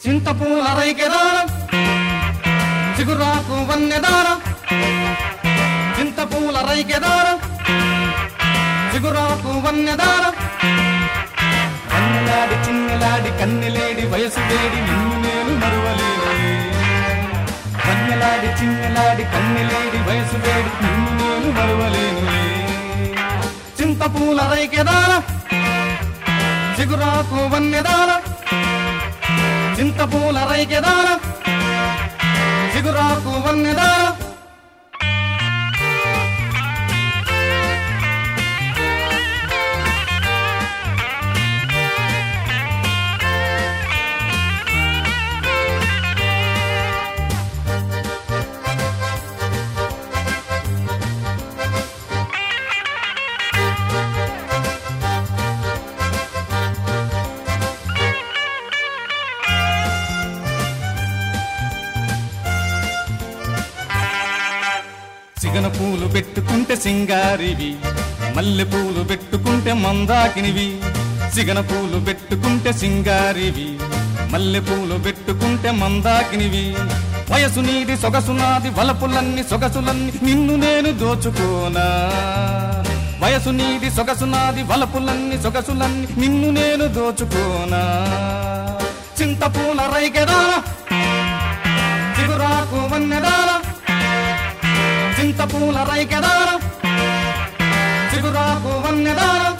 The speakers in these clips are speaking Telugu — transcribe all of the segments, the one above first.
చింతపూల రైకెదారం చిగురాకు వన్నెదారం చింతపూల రైకెదారం చిగురాకు వన్నెదారం కన్నెలాడి చిన్నెలాడి కన్నెలేడి వయసు వేడి నిన్ను నేను మరువలేను కన్నెలాడి చిన్నెలాడి కన్నెలేడి వయసు వేడి నిన్ను నేను మరువలేను చింతపూల రైకెదారం చిగురాకు వన్నెదారం చింతపూల రైకెదారం చిగురాకు వన్నెదారం సిగన పూలు పెట్టుకుంటే సింగారివి మల్లె పూలు పెట్టుకుంటే మందాకినివి సిగన పూలు పెట్టుకుంటే సింగారివి మల్లె పూలు పెట్టుకుంటే మందాకినివి వయసు నీది సొగసు నాది వలపులన్నీ సొగసులన్నీ నిన్ను నేను దోచుకోనా వయసు నీది సొగసు నాది వలపులన్నీ సొగసులన్నీ నిన్ను నేను దోచుకోనా చింతపూల రైకెదానా చిగురాకు వన్నెదానా చింతపూల రైకెదారం చిగురాకు వన్నెదారం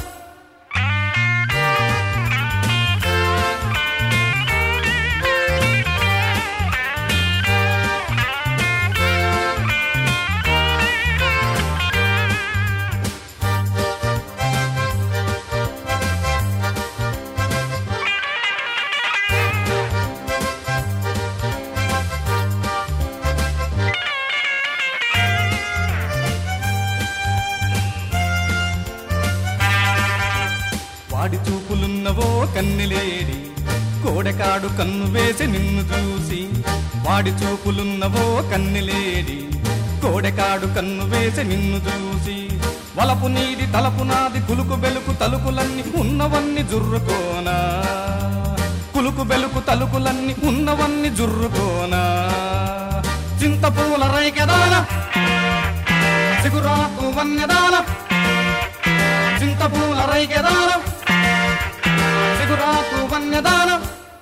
వాడి చూపులున్నవో కన్నెలేడి కోడెకాడు కన్ను వేసి నిన్ను చూసి వాడి చూపులున్నవో కన్నెలేడి కోడెకాడు కన్ను వేసి నిన్ను చూసి వలపు నీది తలపు నాది కులుకు బెలుకు తలుకులన్నీ ఉన్నవన్నీ జుర్రుకోనా కులుకు బెలుకు తలుకులన్నీ ఉన్నవన్నీ జుర్రుకోనా చింతపూల రైకెదాన సిగురాకు వన్నెదాన చింతపూల రైకెదానం సిగురాకు వన్యదానం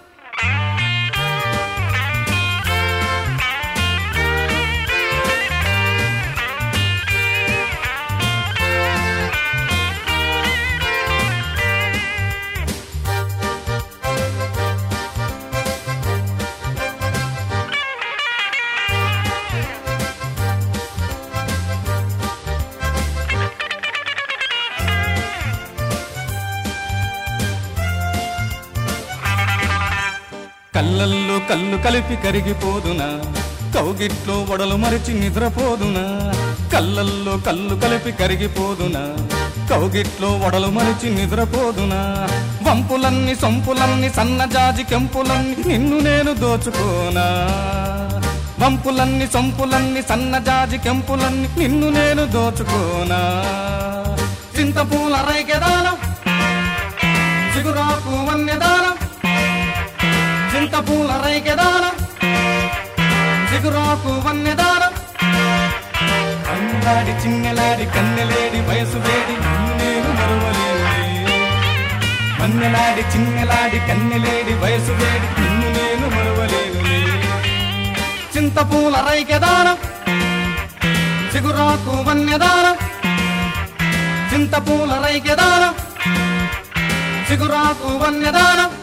కళ్ళల్లో కళ్ళు కలిపి కరిగిపోదునా కౌగిట్లో వడలు మరిచి నిద్రపోదునా కళ్ళల్లో కళ్ళు కలిపి కరిగిపోదునా కౌగిట్లో వడలు మరిచి నిద్రపోదునా వంపులన్నీ సొంపులన్నీ సన్నజాజి కెంపులన్నీ నిన్ను నేను దోచుకోనా వంపులన్నీ సొంపులన్నీ సన్నజాజి కెంపులన్నీ నిన్ను నేను దోచుకోనా చింతపూల రైకెదానం చిగురాకు వన్యదానం చింతపూల రైకెదానం చిగురాకు వన్నెదానం అందాడి చిన్నెలాడి కన్నెలేడి వయసు వేడి నిన్ను నేను మరువలేను కన్నెలాడి చిన్నెలాడి కన్నెలేడి వయసు వేడి నిన్ను నేను మరువలేను చింతపూల రైకెదానం చిగురాకు వన్నెదానం చింతపూల రైకెదానం చిగురాకు వన్నెదానం